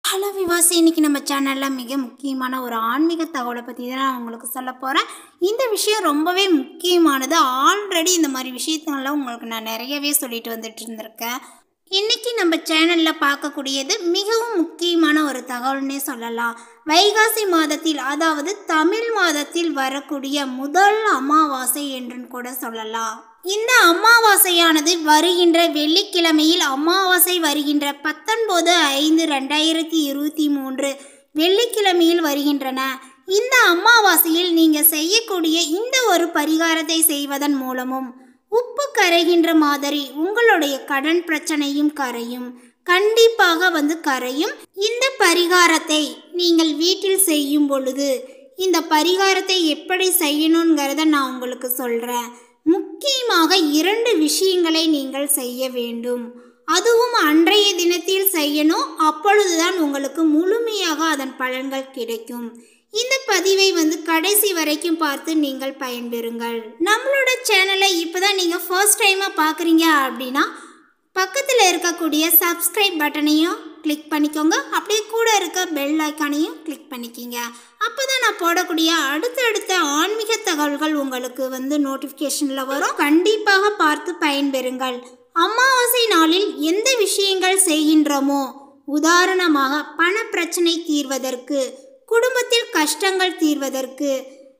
hello விவாசி இன்னைக்கு நம்ம சேனலில் மிக முக்கியமான ஒரு ஆன்மீக தகவலை பற்றி தான் நான் உங்களுக்கு சொல்ல போகிறேன் இந்த விஷயம் ரொம்பவே முக்கியமானது ஆல்ரெடி இந்த மாதிரி விஷயத்துங்கள்லாம் உங்களுக்கு நான் நிறையவே சொல்லிட்டு வந்துட்டு இருந்திருக்கேன் இன்னைக்கு நம்ம சேனலில் பார்க்கக்கூடியது மிகவும் முக்கியமான ஒரு தகவல்னே சொல்லலாம் வைகாசி மாதத்தில் அதாவது தமிழ் மாதத்தில் வரக்கூடிய முதல் அமாவாசை என்றும் கூட சொல்லலாம் இந்த அமாவாசையானது வருகின்ற வெள்ளிக்கிழமையில் அமாவாசை வருகின்ற பத்தொன்பது ஐந்து ரெண்டாயிரத்தி இருபத்தி மூன்று வெள்ளிக்கிழமையில் வருகின்றன இந்த அமாவாசையில் நீங்கள் செய்யக்கூடிய இந்த ஒரு பரிகாரத்தை செய்வதன் மூலமும் உப்பு கரைகின்ற மாதிரி உங்களுடைய கடன் பிரச்சனையும் கரையும் கண்டிப்பாக வந்து கரையும் இந்த பரிகாரத்தை நீங்கள் வீட்டில் செய்யும் பொழுது இந்த பரிகாரத்தை எப்படி செய்யணுங்கிறத நான் உங்களுக்கு சொல்கிறேன் முக்கியமாக இரண்டு விஷயங்களை நீங்கள் செய்ய வேண்டும் அதுவும் அன்றைய தினத்தில் செய்யணும் அப்பொழுதுதான் உங்களுக்கு முழுமையாக அதன் பலன்கள் கிடைக்கும் இந்த பதிவை வந்து கடைசி வரைக்கும் பார்த்து நீங்கள் பயன்பெறுங்கள் நம்மளோட சேனலை இப்போதான் நீங்கள் ஃபர்ஸ்ட் டைமாக பார்க்குறீங்க அப்படின்னா பக்கத்தில் இருக்கக்கூடிய சப்ஸ்கிரைப் பட்டனையும் கிளிக் பண்ணிக்கோங்க அப்படியே கூட இருக்க பெல் ஐக்கானையும் கிளிக் பண்ணிக்கிங்க அப்போ தான் நான் போடக்கூடிய அடுத்தடுத்த ஆன்மீக தகவல்கள் உங்களுக்கு வந்து நோட்டிஃபிகேஷனில் வரும் கண்டிப்பாக பார்த்து பயன்பெறுங்கள் அமாவாசை நாளில் எந்த விஷயங்கள் செய்கின்றோமோ உதாரணமாக பண பிரச்சனை தீர்வதற்கு குடும்பத்தில் கஷ்டங்கள் தீர்வதற்கு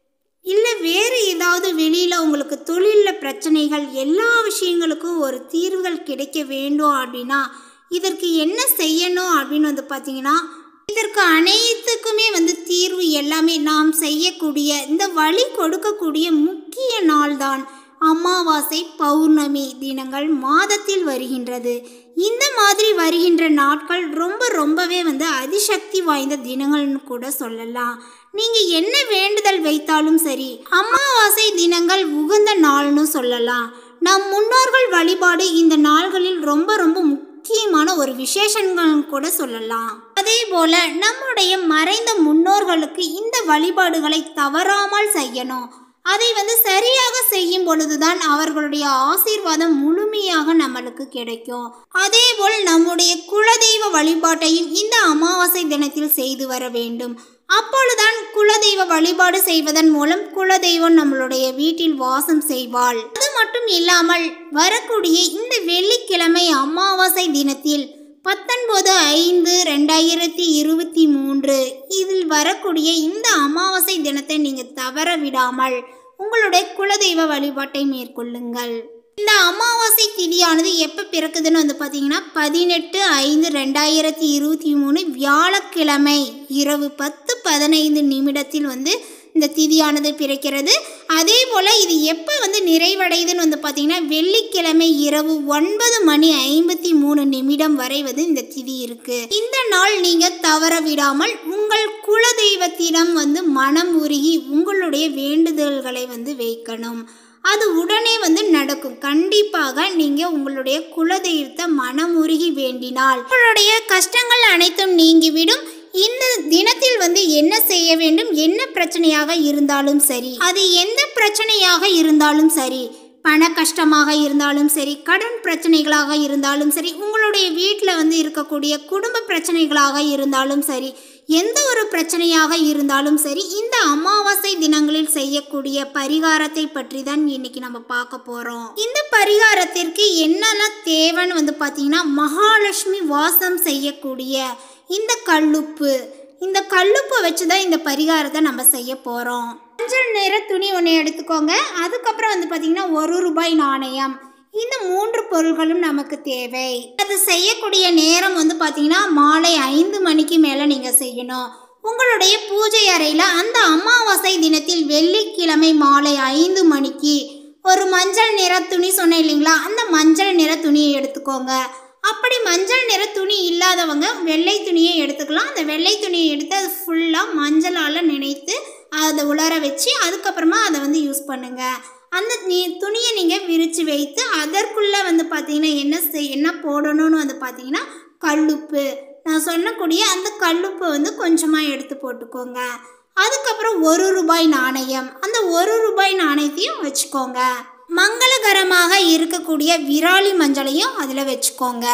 இல்லை வேறு ஏதாவது வெளியில் உங்களுக்கு தொழிலில் பிரச்சனைகள் எல்லா விஷயங்களுக்கும் ஒரு தீர்வுகள் கிடைக்க வேண்டும் அப்படின்னா இதற்கு என்ன செய்யணும் அப்படின்னு வந்து பார்த்தீங்கன்னா இதற்கு அனைத்துக்குமே வந்து தீர்வு எல்லாமே நாம் செய்யக்கூடிய இந்த வழி கொடுக்கக்கூடிய முக்கிய நாள் தான் அமாவாசை பௌர்ணமி தினங்கள் மாதத்தில் வருகின்றது இந்த மாதிரி வருகின்ற நாட்கள் ரொம்ப ரொம்பவே வந்து அதிசக்தி வாய்ந்த தினங்கள்னு கூட சொல்லலாம் நீங்கள் என்ன வேண்டுதல் வைத்தாலும் சரி அமாவாசை தினங்கள் உகந்த நாள்னு சொல்லலாம் நம் முன்னோர்கள் வழிபாடு இந்த நாள்களில் ரொம்ப ரொம்ப முக்கியமான ஒரு விசேஷங்கள் கூட சொல்லலாம் அதே போல நம்முடைய மறைந்த முன்னோர்களுக்கு இந்த வழிபாடுகளை தவறாமல் செய்யணும் அதை வந்து சரியாக செய்யும் பொழுதுதான் அவர்களுடைய ஆசீர்வாதம் முழுமையாக நம்மளுக்கு கிடைக்கும் அதே போல் நம்முடைய குலதெய்வ வழிபாட்டையும் இந்த அமாவாசை தினத்தில் செய்து வர வேண்டும் அப்பொழுதுதான் குலதெய்வ வழிபாடு செய்வதன் மூலம் குலதெய்வம் நம்மளுடைய வீட்டில் வாசம் செய்வாள் அது மட்டும் இல்லாமல் வரக்கூடிய இந்த வெள்ளிக்கிழமை அமாவாசை தினத்தில் பத்தொன்பது ஐந்து ரெண்டாயிரத்தி இருபத்தி மூன்று இதில் வரக்கூடிய இந்த அமாவாசை தினத்தை நீங்கள் தவற விடாமல் உங்களுடைய குலதெய்வ வழிபாட்டை மேற்கொள்ளுங்கள் இந்த அமாவாசை திதியானது எப்போ பிறக்குதுன்னு வந்து பார்த்தீங்கன்னா பதினெட்டு ஐந்து ரெண்டாயிரத்தி இருபத்தி மூணு வியாழக்கிழமை இரவு பத்து பதினைந்து நிமிடத்தில் வந்து இந்த திதியானது பிறக்கிறது அதே போல் இது எப்போ வந்து நிறைவடையுதுன்னு வந்து பார்த்தீங்கன்னா வெள்ளிக்கிழமை இரவு ஒன்பது மணி ஐம்பத்தி மூணு நிமிடம் வரை வந்து இந்த திதி இருக்குது இந்த நாள் நீங்கள் தவற விடாமல் உங்கள் குலதெய்வத்திடம் வந்து மனம் உருகி உங்களுடைய வேண்டுதல்களை வந்து வைக்கணும் அது உடனே வந்து நடக்கும் கண்டிப்பாக நீங்கள் உங்களுடைய குலதெய்வத்தை மனம் உருகி வேண்டினால் உங்களுடைய கஷ்டங்கள் அனைத்தும் நீங்கிவிடும் இந்த தினத்தில் வந்து என்ன செய்ய வேண்டும் என்ன பிரச்சனையாக இருந்தாலும் சரி அது எந்த பிரச்சனையாக இருந்தாலும் சரி பண கஷ்டமாக இருந்தாலும் சரி கடன் பிரச்சனைகளாக இருந்தாலும் சரி உங்களுடைய வீட்டில் வந்து இருக்கக்கூடிய குடும்ப பிரச்சனைகளாக இருந்தாலும் சரி எந்த ஒரு பிரச்சனையாக இருந்தாலும் சரி இந்த அமாவாசை தினங்களில் செய்யக்கூடிய பரிகாரத்தை பற்றி தான் இன்னைக்கு நம்ம பார்க்க போகிறோம் இந்த பரிகாரத்திற்கு என்னெல்லாம் தேவைன்னு வந்து பார்த்தீங்கன்னா மகாலட்சுமி வாசம் செய்யக்கூடிய இந்த கல்லுப்பு இந்த கல்லுப்பை வச்சு தான் இந்த பரிகாரத்தை நம்ம செய்ய போகிறோம் மஞ்சள் நிற துணி ஒன்று எடுத்துக்கோங்க அதுக்கப்புறம் வந்து பார்த்திங்கன்னா ஒரு ரூபாய் நாணயம் இந்த மூன்று பொருள்களும் நமக்கு தேவை அது செய்யக்கூடிய நேரம் வந்து பார்த்தீங்கன்னா மாலை ஐந்து மணிக்கு மேலே நீங்கள் செய்யணும் உங்களுடைய பூஜை அறையில் அந்த அமாவாசை தினத்தில் வெள்ளிக்கிழமை மாலை ஐந்து மணிக்கு ஒரு மஞ்சள் நிற துணி சொன்னேன் இல்லைங்களா அந்த மஞ்சள் நிற துணியை எடுத்துக்கோங்க அப்படி மஞ்சள் நிற துணி இல்லாதவங்க வெள்ளை துணியை எடுத்துக்கலாம் அந்த வெள்ளை துணியை எடுத்து அது ஃபுல்லாக மஞ்சளால் நினைத்து அதை உலர வச்சு அதுக்கப்புறமா அதை வந்து யூஸ் பண்ணுங்கள் அந்த நீ துணியை நீங்கள் விரித்து வைத்து அதற்குள்ளே வந்து பார்த்தீங்கன்னா என்ன செய் என்ன போடணும்னு வந்து பார்த்தீங்கன்னா கல்லுப்பு நான் சொல்லக்கூடிய அந்த கல்லுப்பு வந்து கொஞ்சமாக எடுத்து போட்டுக்கோங்க அதுக்கப்புறம் ஒரு ரூபாய் நாணயம் அந்த ஒரு ரூபாய் நாணயத்தையும் வச்சுக்கோங்க மங்களகரமாக இருக்கக்கூடிய விராலி மஞ்சளையும் அதில் வச்சுக்கோங்க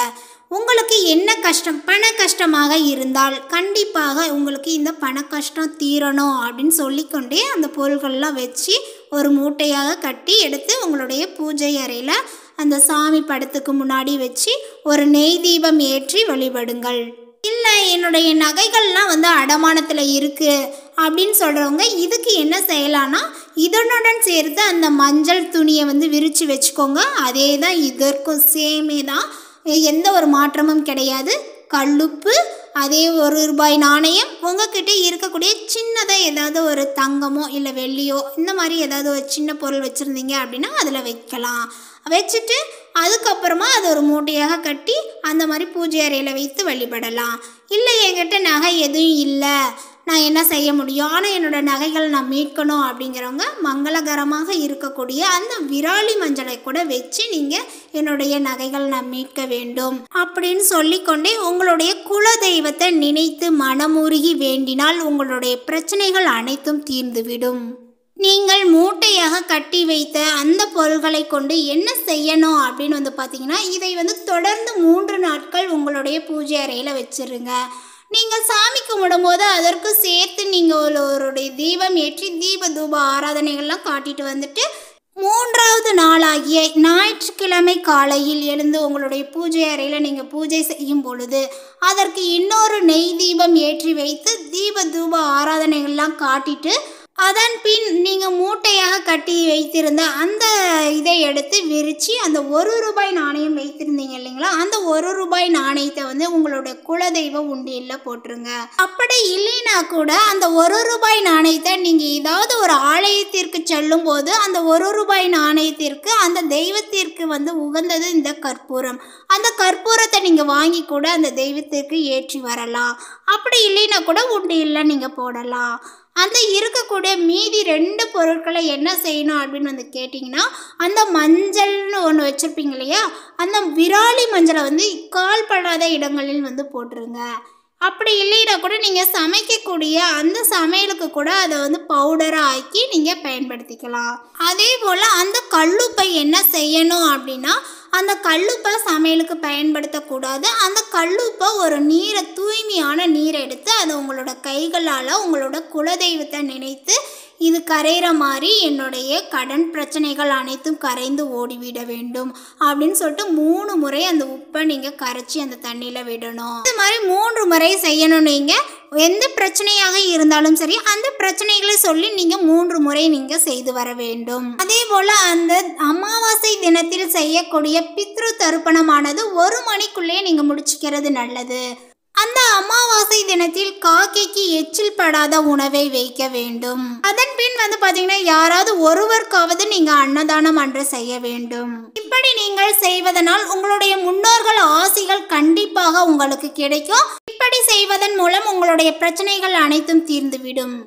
உங்களுக்கு என்ன கஷ்டம் பண கஷ்டமாக இருந்தால் கண்டிப்பாக உங்களுக்கு இந்த பண கஷ்டம் தீரணும் அப்படின்னு சொல்லிக்கொண்டே அந்த பொருள்கள்லாம் வச்சு ஒரு மூட்டையாக கட்டி எடுத்து உங்களுடைய பூஜை அறையில் அந்த சாமி படத்துக்கு முன்னாடி வச்சு ஒரு நெய் தீபம் ஏற்றி வழிபடுங்கள் இல்லை என்னுடைய நகைகள்லாம் வந்து அடமானத்தில் இருக்குது அப்படின்னு சொல்கிறவங்க இதுக்கு என்ன செய்யலான்னா இதனுடன் சேர்த்து அந்த மஞ்சள் துணியை வந்து விரித்து வச்சுக்கோங்க அதே தான் இதற்கும் சேமே தான் எந்த ஒரு மாற்றமும் கிடையாது கல்லுப்பு அதே ஒரு ரூபாய் நாணயம் உங்ககிட்ட இருக்கக்கூடிய சின்னதாக ஏதாவது ஒரு தங்கமோ இல்லை வெள்ளியோ இந்த மாதிரி ஏதாவது ஒரு சின்ன பொருள் வச்சுருந்தீங்க அப்படின்னா அதில் வைக்கலாம் வச்சுட்டு அதுக்கப்புறமா அது ஒரு மூட்டையாக கட்டி அந்த மாதிரி பூஜை அறையில் வைத்து வழிபடலாம் இல்லை என்கிட்ட நகை எதுவும் இல்லை நான் என்ன செய்ய முடியும் ஆனால் என்னோட நகைகள் நான் மீட்கணும் அப்படிங்கிறவங்க மங்களகரமாக இருக்கக்கூடிய அந்த விராலி மஞ்சளை கூட வச்சு நீங்கள் என்னுடைய நகைகள் நான் மீட்க வேண்டும் அப்படின்னு சொல்லிக்கொண்டே உங்களுடைய குல தெய்வத்தை நினைத்து மனமுருகி வேண்டினால் உங்களுடைய பிரச்சனைகள் அனைத்தும் தீர்ந்துவிடும் நீங்கள் மூட்டையாக கட்டி வைத்த அந்த பொருள்களை கொண்டு என்ன செய்யணும் அப்படின்னு வந்து பார்த்தீங்கன்னா இதை வந்து தொடர்ந்து மூன்று நாட்கள் உங்களுடைய பூஜை அறையில் வச்சிருங்க நீங்கள் சாமி கும்பிடும்போது அதற்கு சேர்த்து நீங்கள் ஒரு ஒருடைய தீபம் ஏற்றி தீப தூப ஆராதனைகள்லாம் காட்டிட்டு வந்துட்டு மூன்றாவது நாளாகிய ஞாயிற்றுக்கிழமை காலையில் எழுந்து உங்களுடைய பூஜை அறையில் நீங்கள் பூஜை செய்யும் பொழுது அதற்கு இன்னொரு நெய் தீபம் ஏற்றி வைத்து தீப தூப ஆராதனைகள்லாம் காட்டிட்டு அதன் பின் நீங்கள் மூட்டையாக கட்டி வைத்திருந்த அந்த இதை எடுத்து விரித்து அந்த ஒரு ரூபாய் நாணயம் வைத்திருந்தீங்க இல்லைங்களா அந்த ஒரு ரூபாய் நாணயத்தை வந்து உங்களோட குலதெய்வ உண்டியலில் போட்டுருங்க அப்படி இல்லைன்னா கூட அந்த ஒரு ரூபாய் நாணயத்தை நீங்கள் ஏதாவது ஒரு ஆலயத்திற்கு செல்லும் போது அந்த ஒரு ரூபாய் நாணயத்திற்கு அந்த தெய்வத்திற்கு வந்து உகந்தது இந்த கற்பூரம் அந்த கற்பூரத்தை நீங்கள் வாங்கி கூட அந்த தெய்வத்திற்கு ஏற்றி வரலாம் அப்படி இல்லைன்னா கூட உண்டியலில் நீங்கள் போடலாம் அந்த இருக்கக்கூடிய மீதி ரெண்டு பொருட்களை என்ன செய்யணும் அப்படின்னு வந்து கேட்டிங்கன்னா அந்த மஞ்சள்னு ஒன்று வச்சுருப்பீங்க இல்லையா அந்த விராலி மஞ்சளை வந்து கால் படாத இடங்களில் வந்து போட்டுருங்க அப்படி இல்லைன்னா கூட நீங்கள் சமைக்கக்கூடிய அந்த சமையலுக்கு கூட அதை வந்து பவுடராக ஆக்கி நீங்கள் பயன்படுத்திக்கலாம் அதே போல் அந்த கல்லுப்பை என்ன செய்யணும் அப்படின்னா அந்த கல்லுப்பை சமையலுக்கு பயன்படுத்தக்கூடாது அந்த கல்லுப்பை ஒரு நீரை தூய்மையான நீரை எடுத்து அதை உங்களோட கைகளால் உங்களோட குலதெய்வத்தை நினைத்து இது கரையிற மாதிரி என்னுடைய கடன் பிரச்சனைகள் அனைத்தும் கரைந்து ஓடிவிட வேண்டும் அப்படின்னு சொல்லிட்டு மூணு முறை அந்த உப்பை நீங்கள் கரைச்சி அந்த தண்ணியில் விடணும் இது மாதிரி மூன்று முறை செய்யணும் நீங்கள் எந்த பிரச்சனையாக இருந்தாலும் சரி அந்த பிரச்சனைகளை சொல்லி நீங்கள் மூன்று முறை நீங்கள் செய்து வர வேண்டும் அதே போல் அந்த அமாவாசை தினத்தில் செய்யக்கூடிய பித்ரு தர்ப்பணமானது ஒரு மணிக்குள்ளே நீங்கள் முடிச்சுக்கிறது நல்லது அந்த அமாவாசை தினத்தில் காக்கைக்கு எச்சில் படாத உணவை வைக்க வேண்டும் அதன் பின் வந்து பாத்தீங்கன்னா யாராவது ஒருவருக்காவது நீங்க அன்னதானம் அன்று செய்ய வேண்டும் இப்படி நீங்கள் செய்வதனால் உங்களுடைய முன்னோர்கள் ஆசிகள் கண்டிப்பாக உங்களுக்கு கிடைக்கும் இப்படி செய்வதன் மூலம் உங்களுடைய பிரச்சனைகள் அனைத்தும் தீர்ந்துவிடும்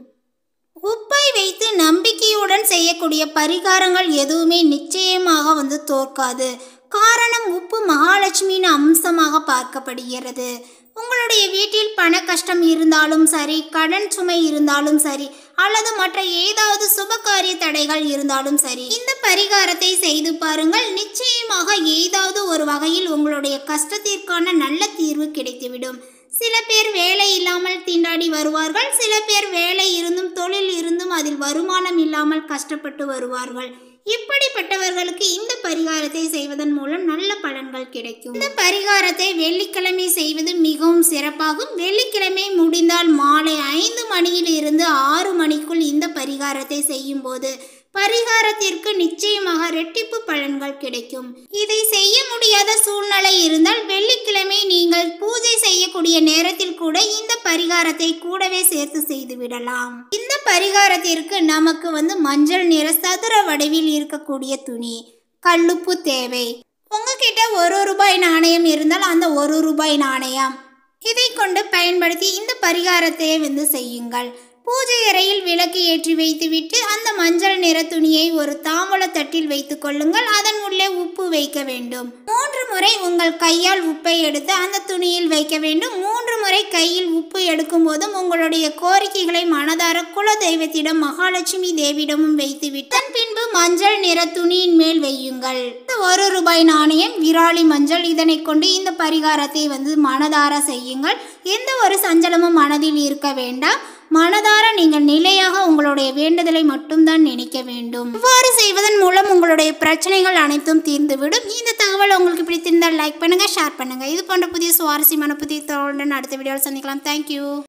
உப்பை வைத்து நம்பிக்கையுடன் செய்யக்கூடிய பரிகாரங்கள் எதுவுமே நிச்சயமாக வந்து தோற்காது காரணம் உப்பு மகாலட்சுமியின் அம்சமாக பார்க்கப்படுகிறது உங்களுடைய வீட்டில் பண கஷ்டம் இருந்தாலும் சரி கடன் சுமை இருந்தாலும் சரி அல்லது மற்ற ஏதாவது சுபகாரிய தடைகள் இருந்தாலும் சரி இந்த பரிகாரத்தை செய்து பாருங்கள் நிச்சயமாக ஏதாவது ஒரு வகையில் உங்களுடைய கஷ்டத்திற்கான நல்ல தீர்வு கிடைத்துவிடும் சில பேர் வேலை இல்லாமல் திண்டாடி வருவார்கள் சில பேர் வேலை இருந்தும் தொழில் இருந்தும் அதில் வருமானம் இல்லாமல் கஷ்டப்பட்டு வருவார்கள் இப்படிப்பட்டவர்களுக்கு இந்த பரிகாரத்தை செய்வதன் மூலம் நல்ல பலன்கள் கிடைக்கும் இந்த பரிகாரத்தை வெள்ளிக்கிழமை செய்வது மிகவும் சிறப்பாகும் வெள்ளிக்கிழமை முடிந்தால் மாலை ஐந்து மணியில் இருந்து ஆறு மணிக்குள் இந்த பரிகாரத்தை செய்யும் போது பரிகாரத்திற்கு நிச்சயமாக ரெட்டிப்பு பலன்கள் கிடைக்கும் இதை செய்ய முடியாத சூழ்நிலை இருந்தால் வெள்ளிக்கிழமை நீங்கள் பூஜை செய்யக்கூடிய நேரத்தில் கூட இந்த பரிகாரத்தை கூடவே சேர்த்து செய்து விடலாம் இந்த பரிகாரத்திற்கு நமக்கு வந்து மஞ்சள் நிற சதுர வடிவில் இருக்கக்கூடிய துணி கல்லுப்பு தேவை உங்ககிட்ட ஒரு ரூபாய் நாணயம் இருந்தால் அந்த ஒரு ரூபாய் நாணயம் இதை கொண்டு பயன்படுத்தி இந்த பரிகாரத்தை வந்து செய்யுங்கள் பூஜை அறையில் விளக்கு ஏற்றி வைத்துவிட்டு அந்த மஞ்சள் நிற துணியை ஒரு தாம்பூல தட்டில் வைத்துக் கொள்ளுங்கள் அதன் உள்ளே உப்பு வைக்க வேண்டும் மூன்று முறை உங்கள் கையால் உப்பை எடுத்து அந்த துணியில் வைக்க வேண்டும் மூன்று முறை கையில் உப்பு எடுக்கும் போதும் உங்களுடைய கோரிக்கைகளை மனதார குல தெய்வத்திடம் மகாலட்சுமி தேவியிடமும் வைத்துவிட்டு அதன் பின்பு மஞ்சள் நிற துணியின் மேல் வையுங்கள் இந்த ஒரு ரூபாய் நாணயம் விராலி மஞ்சள் இதனை கொண்டு இந்த பரிகாரத்தை வந்து மனதார செய்யுங்கள் எந்த ஒரு சஞ்சலமும் மனதில் இருக்க வேண்டாம் மனதார நீங்கள் நிலையாக உங்களுடைய வேண்டுதலை மட்டும்தான் நினைக்க வேண்டும் இவ்வாறு செய்வதன் மூலம் உங்களுடைய பிரச்சனைகள் அனைத்தும் தீர்ந்துவிடும் இந்த தகவல் உங்களுக்கு பிடித்திருந்தால் லைக் பண்ணுங்க ஷேர் பண்ணுங்க இது போன்ற புதிய சுவாரஸ்யமான புதிய தகவலுடன் அடுத்த வீடியோவில் சந்திக்கலாம் தேங்க்யூ